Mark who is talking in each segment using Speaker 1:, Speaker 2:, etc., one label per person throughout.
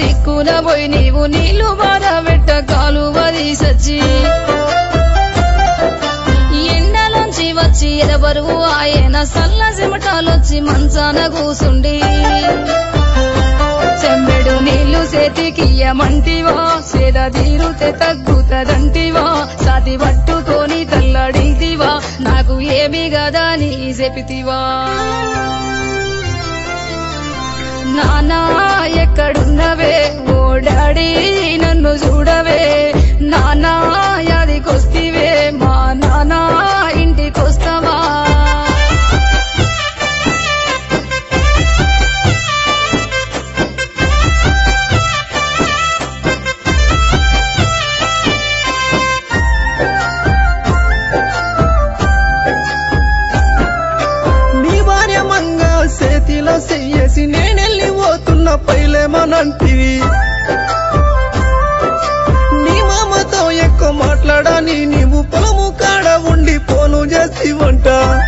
Speaker 1: దిక్కున పోయి నీవు నీళ్లు బాధ పెట్ట కాలువది సచ్చి ఎండలోంచి వచ్చి ఎరబరువు ఆయన సల్ల చెమటాలొచ్చి మంచాన కూసుండి చెంబెడు నీళ్లు చేతికియ్యమంటివా సేద తీరుతే తగ్గుతదంటివా సాతి పట్టుకొని తల్లడితివా నాకు ఏమి గదా నీ చెపితివా నానా ఎక్కడున్నవే ఓ డాడీ నన్ను చూడవే నానా యాదికొస్తివే మా నానా ఇంటికొస్తావా
Speaker 2: నీ భార్య మంగ చేతిలో చెయ్యేసి నేనెళ్ళి పోతున్న పైలేమనంటివి నీ మామతో ఎక్కువ మాట్లాడని నీవు పొలము కాడ ఉండి పోను చేస్తివంట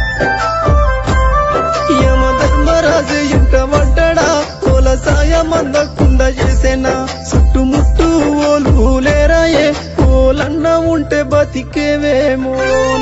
Speaker 2: యమ ధర్మరాజు ఇంట పడ్డడా కోల సాయం అందకుండా చేసేనా చుట్టుముట్టు ఓలు లేరాయే ఓలన్న ఉంటే బతికేవేమో